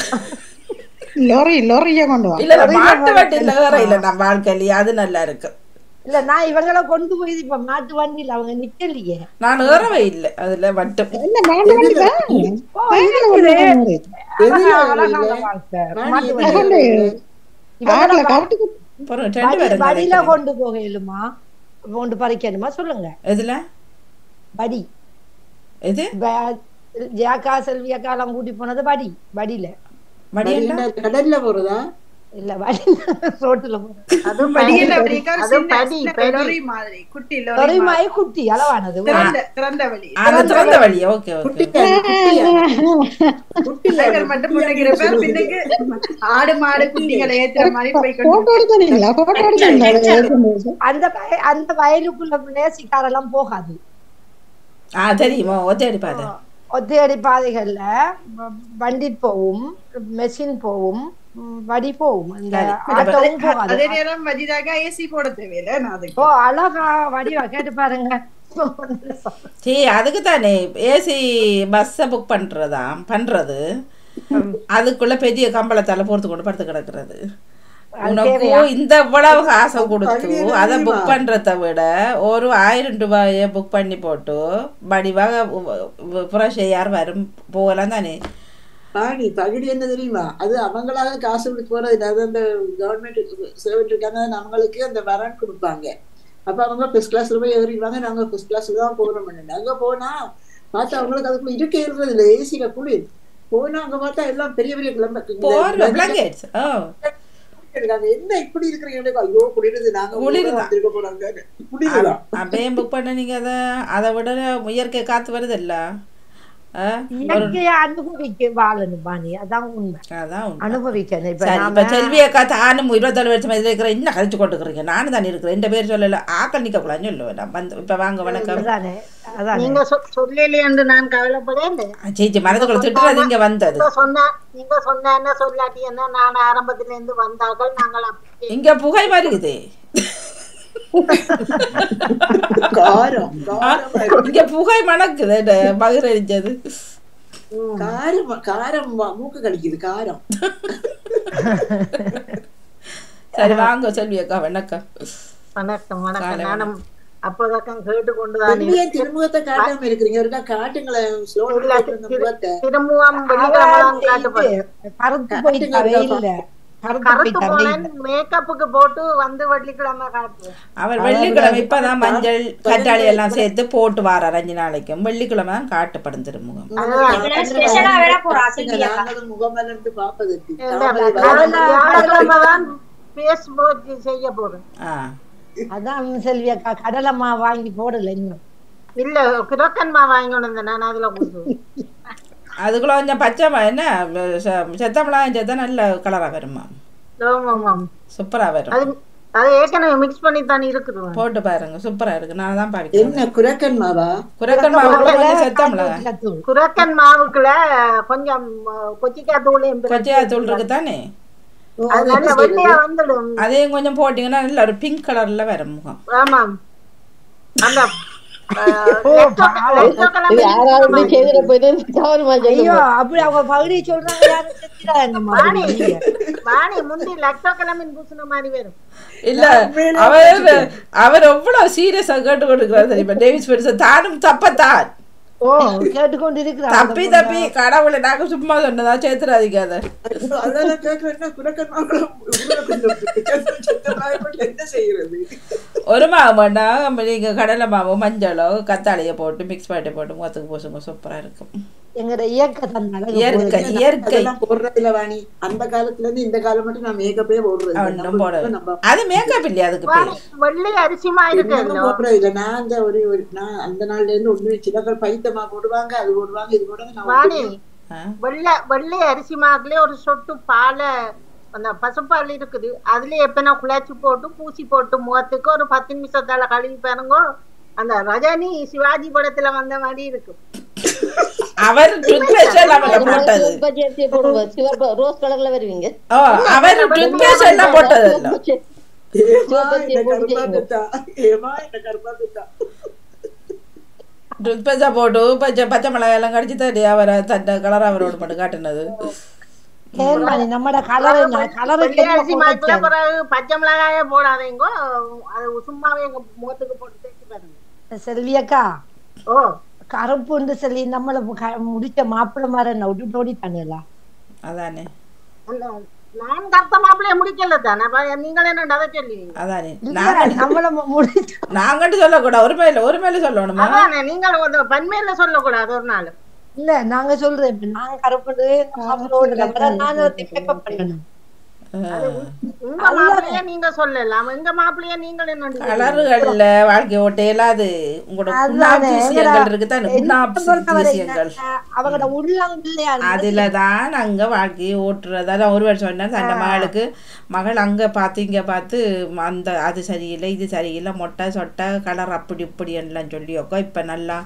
லொரி லொரிய கொண்டு வா இல்ல இல்ல மாட்டு வண்டியில வேற இல்ல நம்ம வாழ்க்கையிலேயே அது நல்லா இருக்கு இல்ல நான் இவங்கள கொண்டு போய் இப்ப மாட்டு வண்டியில அவங்க நிக்கலையே நான் ஏறவே இல்லை அதுல மட்டும் என்ன மாட்டு வண்டி தான் பயங்கர கொண்டு போகுது. எதுல அழகான இல்ல? வாழ்க்கை. ராணி மாட்டு எதுல வண்டி. இல்ல? ஆட்ல இவங்கள கவுட்டுக்கு அப்புறம் ரெண்டு வடி- பேரும் வடியில நினைக்கிறேன். கொண்டு போகலுமா கொண்டு பறிக்கணுமா சொல்லுங்க எதுல வடி எது ப- ஜாக்கா செல்வி அக்காலாம் கூட்டி போனது வடி வடியில வடியண்டா வடின்னா கடல்ல போறதா இல்ல வடி ரோட்டுல போறது அது படியில் அப்படி இருக்கா, ஒரு அது சின்ன- படி சின்ன படி லொரி மாதிரி குட்டி லொரி லொரி மாதிரி. மாய் குட்டி அளவானது திறந்த திறந்த வழி அது திறந்த வழி ஓகே ஓகே தலைவர் மட்டும் முன்னுக்கிறப்ப பின்னுக்கு ஆடு மாடு குட்டிகளை ஏத்துற மாதிரி போய் கொண்டு போட்டோ எடுத்தீங்களா போட்டோ எடுத்தீங்களா அந்த வய- அந்த வயலுக்குள்ள நேசிக்காரெல்லாம் போகாது ஆ தெரியுமா ஒத்த அடிப்பாத ஒத்தையடி பாதைகள்ல வ- வண்டி போகும் மெஷின் போகும் ம், வடி போகும் இந்த ஆட்டோவும் போகாது அதே நேரம் வஜிதாக்கா ஏசி போட தேவையில்லை நான் அதுக்கு ஓ அழகா வடிவா கேட்டு பாருங்க சீ அதுக்கு தானே ஏசி பஸ்ஸை புக் பண்ணுறதா பண்ணுறது அதுக்குள்ள பெரிய கம்பளத்தால போர்த்து கொண்டு படுத்து கிடக்குறது உனக்கு தேவையா? இந்த இவ்வளவு காசை கொடுத்து அதை புக் பண்றதை விட ஒரு ஆயிரம் ரூபாயை புக் பண்ணி போட்டு வடிவாக புரஷ் யார் வரும் போகலாம் தானே பாணி பகுதி என்ன தெரியுமா அது அவங்களாக காசு கொடுத்து போறது இல்லை அது அந்த கவர்மெண்ட் சர்வெண்ட் இருக்காங்க அவங்களுக்கு அந்த வரன் கொடுப்பாங்க அப்ப அவங்க ஃபர்ஸ்ட் கிளாஸ்ல போய் ஏறிடுவாங்க நாங்க ஃபர்ஸ்ட் கிளாஸ்ல தான் போகிறோம் அங்க போனா பார்த்தா அவங்களுக்கு அதுக்குள்ள இருக்க இருக்கிறது இல்லை ஏசியில குளிர் போனா அங்க பார்த்தா எல்லாம் பெரிய பெரிய போர்வை blankets. ஓ இருக்காங்க என்ன இப்படி இருக்கிறீங்க ஐயோ குளிருது நாங்க குளிருதா? வந்திருக்க போறாங்க குளிருதான் அப்படியே புக் பண்ண நீங்க அதை அதை விட இயற்கை காத்து வருது இல்ல இயற்கையை அனுபவிக்க வாழணும் பாணி அதான் உண்மை அதான் உண்மை. அனுபவிக்கணும் இப்ப சரி இப்ப நாம செல்வி அக்கா தானும் இருபத்தேழு வருஷம் இதுல இருக்கிற இன்னும் கழிச்சு கொண்டுக்கிறீங்க நானும் தான் இருக்கிறேன் இந்த பேர் சொல்லல ஆக்கள் நிக்க கூடாதுன்னு சொல்லுவேன் நான் வந்து இப்ப வாங்க வணக்கம் அதானே அதானே நீங்க சொ- சொல்லலையே என்று நான் கவலைப்படேன் சீச்சி மனதுக்குள்ள திட்டுறது இங்க வந்தது நீங்க சொன்ன நீங்க சொன்ன என்ன சொல்லாட்டி என்ன நான் ஆரம்பத்துல இருந்து வந்தார்கள் நாங்கள் அப்படி இங்க புகை வருகுது காரம் காரம் இங்க புகை மணக்குது என்ன பகிரடிச்சது காரம் காரம் வா- மூக்கு கடிக்குது காரம் சரி வாங்க செல்வி அக்கா வணக்கம் வணக்கம் வணக்கம் காலை நானும் அப்போதக்கம் கேட்டு கொண்டுதான் திரும்பியே திருமுகத்தை காட்டாம இருக்கிறீங்க ஒருக்கா காட்டுங்களேன் ஸ்லோ முகத்தை திரும்பவும் வெள்ளிக்கிழமை காட்டுப்படும் கருத்து போயிட்டா வெயில்ல கருத்து கருத்து போயிட்டா போனேன் வெயில்ல மேக்கப்புக்கு போட்டு வந்து வெள்ளிக்கிழமை காட்டுவேன் அவர் வெள்ளிக்கிழமை இப்பதான் மஞ்சள் கற்றாழை எல்லாம் சேர்த்து போட்டு வாரார் அஞ்சு நாளைக்கும் வெள்ளிக்கிழமை தான் காட்டப்படும் திருமுகம் ஸ்பெஷலா வேற போறா செல்வி அக்கா நாங்களும் முகமலர்ந்து பார்ப்பதற்கு வியாழக்கிழமை தான் பேஸ்புக் செய்ய போறேன் ஆ அதான் செல்வி அக்கா கடலை மா வாங்கி போடல இன்னும் இல்ல கிரக்கன்மா வாங்கி கொண்டு வந்தேன் நான் அதுல கொடுத்து அதுக்குள்ள கொஞ்சம் பச்சை ம- என்ன செ- செத்தமிளகாய் சேர்த்தா நல்ல கலரா வருமா ஆமாம் சூப்பரா வரும் அது அது ஏற்கனவே மிக்ஸ் பண்ணி தான் இருக்குது போட்டு பாருங்க சூப்பரா இருக்கு நான் தான் பாவிக்கிறேன் என்ன குரக்கன் மாவா குரக்கன் மாவுக்குள்ள கொஞ்சம் செத்தமிளகாய் குரக்கன் மாவுக்குள்ள கொஞ்சம் கொச்சிக்காய் தூளையும் கொச்சையா தூள் இருக்கு தானே அது நல்ல வெள்ளையா வந்துடும் அதையும் கொஞ்சம் போட்டீங்கன்னா நல்ல ஒரு பிங்க் கலர்ல வரும் முகம் ஆமாம் அந்த இது யாராவது செய்திட போயிட்டு தவறுமா ஐயோ சொல்லுங்க அப்படி அவங்க பகுதியை சொல்றாங்க யாரும் செத்துறாங்கம்மா வாணி வாணி முந்தி லக்டோகிழமின் பூசின மாதிரி வரும் இல்ல அவர் அவர் எவ்வளவு சீரியஸா கேட்டு கொண்டிருக்கிறார் தெரியுமா டேவிஸ் பெருசா தானும் தப்பத்தான் ஓ கேட்டுக்கொண்டு இருக்கிறாங்க தப்பி தப்பி கடவுளை நாங்க சும்மா சொன்னதா சேர்த்துறாதீங்க அதை அதெல்லாம் கேட்கறேன் என்ன குரக்கன் மாவுல என்ன செய்யறது ஒரு மாவு வேண்டா நீங்க கடலை மாவு மஞ்சளோ கத்தாழையை போட்டு மிக்ஸ் பண்ணி போட்டு முகத்துக்கு பூசுங்க சூப்பரா இருக்கும் எங்கட இயற்கை தந்தாங்க இயற்கை இயற்கை அதெல்லாம் போடுறதில்ல வாணி அந்த காலத்துல இருந்து இந்த காலம் மட்டும் நான் மேக்கப்பே போடுறது இல்ல. ஒன்றும் நம்ம போட நம்ம அது மேக்கப் இல்லையா அதுக்கு பேர் வெள்ளை அரிசிமா இருக்கு என்னமோ போடுறது இல்ல நான் அந்த ஒரு ஒரு- நான் அந்த நாள்ல இருந்து ஒண்ணு சிலர்கள் பைத்தமா போடுவாங்க அது போடுவாங்க இது போடுவாங்க நான் வாணி ஒண்ணுமே- வெள்ளை வெள்ளை அரிசி மாவுக்குள்ளே ஒரு சொட்டு பாலை அந்த பசுப்பால் இருக்குது அதுல எப்பனா குழாச்சி போட்டு பூசி போட்டு முகத்துக்கு ஒரு பத்து நிமிஷத்தால கழுவி பாருங்க அந்த ரஜினி சிவாஜி படத்துல வந்த மாதிரி இருக்கும் அவர் டூத்பேஸ்ட் எல்லாம் போட்டது சிவப்பு ஜெர்சியை போடுங்க சிவப்பு ரோஸ் கலர்ல வருவீங்க ஓ அவர் டூத்பேஸ்ட் எல்லாம் போட்டது இல்ல ஏம்மா, இந்த கருப்பா பெத்தா? ஏம்மா, இந்த கருப்பா பெத்தா? டூத்பேஸ்டா போட்டு பச்சை பச்சை மிளகாய் எல்லாம் கடிச்சு தட்டி அவரை தட்ட கலர் அவரோட மட்டும் காட்டுனது கேள்வி நம்மட கலர் என்ன கலருக்கு வெள்ளை அரிசி மாவுக்குள்ள பிறகு பச்சை மிளகாயே போடாதீங்க அது சும்மாவே எங்க முகத்துக்கு போட்டு தேய்ச்சி பாருங்க செல்வியக்கா ஓ கருப்புண்டு சொல்லி நம்மள க- முடிச்ச மாப்பிள்ளை மாதிரி என்ன விட்டு ஓடிட்டானுங்களா அதானே அந்த- நான் கருத்த மாப்பிள்ளைய முடிக்கல தானே அப்ப நீங்கள் என்ன அதை சொல்லி அதானே இல்ல, நாங்க நம்மள முடிச்சு நாங்கட்டு சொல்லக்கூடாது ஒரு மேல ஒரு மேல சொல்லணுமா அதானே நீங்கள் ஒரு பன்மையில சொல்லக்கூடாது ஒரு நாள் இல்ல நாங்க சொல்றேன் இப்ப நாங்க கருப்புண்டு மாப்பிள்ளை ஓடுற நான் மேக்கப் பண்ணணும் உங்க மாப்பிள்ளைய நீங்க சொல்லலாம் எங்க மாப்பிள்ளைய நீங்கள் என்ன கலருகள்ல வாழ்க்கை ஓட்ட இயலாது உங்களோட அதானே, குணாபிஷியங்கள் இருக்குதானே என்ன பொறுத்தவரை குணாபிஷியங்கள் அவங்களோட உள்ளங்களையா அதுல தான் அங்க வாழ்க்கையை ஓட்டுறது அதான் ஒரு வருஷம் சொன்னேன் அந்த மகளுக்கு மகள் அங்க பார்த்து இங்க பார்த்து அந்த அது சரியில்லை இது சரியில்லை மொட்டை சொட்டை கலர் அப்படி இப்படி எல்லாம் சொல்லி உக்கா இப்ப நல்லா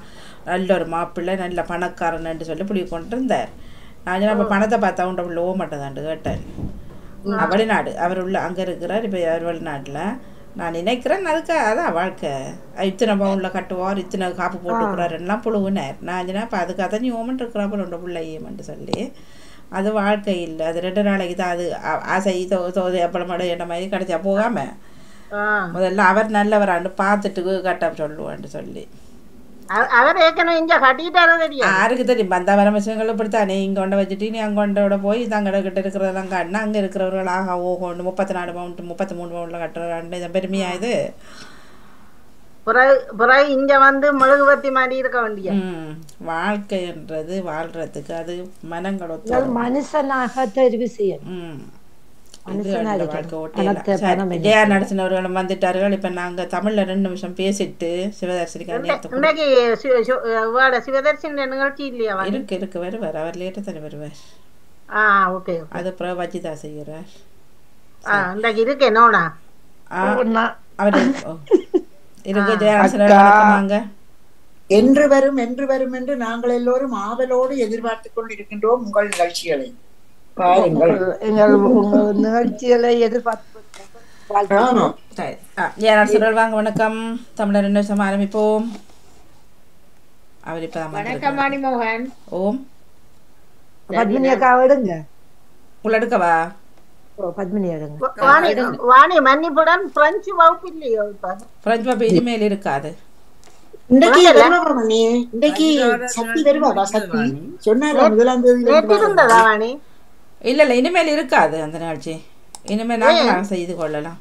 நல்ல ஒரு மாப்பிள்ளை நல்ல பணக்காரன்னு சொல்லி புள்ளி கொண்டு இருந்தார் நான் சொன்னேன், அப்ப பணத்தை பார்த்தா உண்ட உள்ள ஓ மாட்டேதாண்டு கேட்டேன் அஹ் வெளிநாடு அவர் உள்ள அங்கே இருக்கிறார் இப்போ அவர் வெளிநாட்டில் நான் நினைக்கிறேன் அதுக்கு அதான் வாழ்க்கை அஹ் இத்தனை பவுனில் கட்டுவார் இத்தனை காப்பு போட்டுக்கிறார் எல்லாம் புழுவுனார் நான் சொன்னேன் அப்போ அதுக்கு அதை நீ ஓமன் இருக்கிறா போல உண்ட பிள்ளையேமன்ட்டு சொல்லி அது வாழ்க்கை இல்லை அது ரெண்டு நாளைக்கு தான் அது ஆ- ஆசை தோ தோது எப்பளமாடு என்ன மாதிரி கிடைச்சா போகாமல் முதல்ல அவர் நல்லவரான்னு பார்த்துட்டு கட்ட சொல்லுவான்னு சொல்லி அவ- அவர் ஏற்கனவே இங்க கட்டிட்டாரு தெரியும் யாருக்கு தெரியும் பந்தா பரமசிவங்கள் இப்படித்தானே இங்கே கொண்டு வச்சுட்டு நீ அங்கே கொண்டோட போய் தங்கட கிட்ட இருக்கிறதெல்லாம் காட்டினா அங்கே இருக்கிறவர்கள் ஆகா ஓஹோண்டு முப்பத்தி நாலு பவுண்ட் முப்பத்தி மூணு பவுண்டில் கட்டுறான்னு இதை பெருமையா இது பிறகு பிறகு இங்க வந்து மெழுகுவர்த்தி மாதிரி இருக்க வேண்டிய ம் வாழ்க்கைன்றது வாழ்றதுக்கு அது மனங்கள் அது ஒத்து மனுஷனாக தெரிவு செய்யணும் ம் மனுஷனா இது இருக்கணும். வாழ்க்கை ஓட்டையில பணத்தை சரி பணம் என்ன ஜெயா நடத்தினவர்களும் வந்துட்டார்கள் இப்போ நாங்கள் தமிழில் ரெண்டு நிமிஷம் பேசிட்டு சிவதர்சினிக்கு நேரத்தை கொடு- இன்னைக்கு சி- சி- இவாட சிவதர்ஷன் நிகழ்ச்சி இல்லையா வந்து? இருக்கு இருக்கு வருவார் அவர் லேட்டாக தானே வருவார் ஆ ஓகே அது அப்புறம் வஜிதா செய்கிறார் ஆ இன்றைக்கு இருக்கு என்னோனா ஆ, ஒண்ணா. அவர் ஓ. இருக்கு ஜெயராசனர் வணக்கமாங்க என்று வரும் என்று வரும் என்று நாங்கள் எல்லோரும் ஆவலோடு எதிர்பார்த்துக் கொண்டிருக்கின்றோம் உங்கள் நிகழ்ச்சிகளை பாருங்கள் எங்கள் உங்கள் நிகழ்ச்சிகளை எதிர்பார்த்து ஆமா சரி ஆ ஜெயராசனர் வாங்க வணக்கம் தமிழர் ரெண்டு நிமிஷம் ஆரம்பிப்போம் அவர் இப்போ வணக்கம் மணிமோகன் ஓம் பத்மினி அக்கா எடுங்க உள்ள எடுக்கவா ஓ, பத்மினி எடுங்க வாணி வாணி மன்னிப்புடன் பிரெஞ்சு வகுப்பு இல்லையோ இப்ப பிரெஞ்சு பாப்பா இனிமேல் இருக்காது இன்றைக்கு வருவாவா மணி இன்றைக்கு சக்தி வருவாவா சக்தி சொன்னாரா முதலாம் தேதி நேற்று இருந்ததா வாணி இல்ல இல்ல இனிமேல் இருக்காது அந்த நிகழ்ச்சி இனிமேல் நாங்கள் செய்து கொள்ளலாம்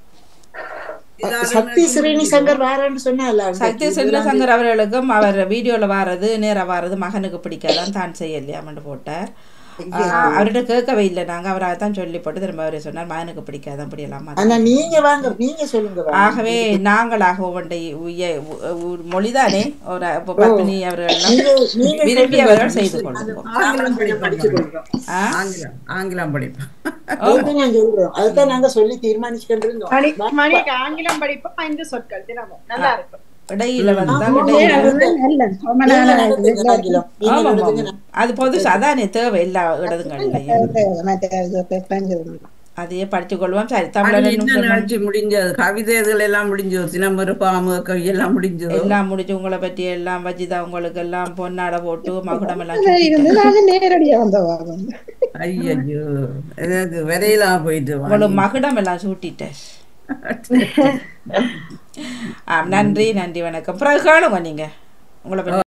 சக்தி சிறுனி சங்கர் வாரன்னு சொன்னால சக்தி சின்னசங்கர் அவர்களுக்கும் அவர் வீடியோல வாரது நேரா வாரது மகனுக்கு பிடிக்காதான் தான் செய்யலையாமன்னு போட்டார் ஆஹ் அவர்கிட்ட கேட்கவே இல்லை நாங்க அவர் அதான் சொல்லி போட்டு திரும்ப அவரே சொன்னார் மகனுக்கு பிடிக்காதான் அப்படி எல்லாம் ஆனா நீங்க வாங்க நீங்க சொல்லுங்க வாங்க. ஆகவே நாங்களாக ஒன்றை உய- உ- உ- மொழிதானே ஒரு இப்போ பத்மினி அவர்கள் எல்லாம் நீங்க- நீங்க விரும்பி சொல்லுங்க. அவர்கள் செய்து கொள்வோம் ஆங்கிலம் படிப்பேன் படிச்சு கொள்றோம். ஆ? ஆங்கிலம் ஆங்கிலம் படிப்பேன் அதுதான் நான் சொல்றோம் அதுதான் நாங்க சொல்லி தீர்மானிச்சுக்கிட்டு இருந்தோம் மணி மணிக்கு ஆங்கிலம் படிப்போம் ஐந்து சொற்கள் தினமும் நல்லா இருக்கும் இடையில வந்தா ஆமா, இடையில அது நல்ல சோமநாத நீங்க நடத்துங்க ஆங்கிலம். நீங்க ஆமா, நடத்துங்க. ஆமா. அது பொதுசு அதானே தேவை எல்லா இடதுங்கள்லையும் மற்ற அதையே படித்துக் கொள்வோம் சரி தமிழர் என்ன நிமிஷம் நிகழ்ச்சி முடிஞ்சது கவிதை இதுகள் எல்லாம் முடிஞ்சது தினமொரு பாமு கவி எல்லாம் முடிஞ்சது எல்லாம் முடிஞ்சு உங்களை பற்றி எல்லாம் வஜிதா உங்களுக்கு எல்லாம் பொன்னாடை போட்டு மகுடம் எல்லாம் இருந்து சுத்திட்டு. நாங்க நேரடியா வந்தவா ஐயோ எனக்கு விரையிலாம் போயிட்டு உங்களுக்கு மகுடம் எல்லாம் சூட்டிட்டேன் ஆ நன்றி நன்றி வணக்கம் பிறகு கேளுங்க நீங்க உங்களை பற்றி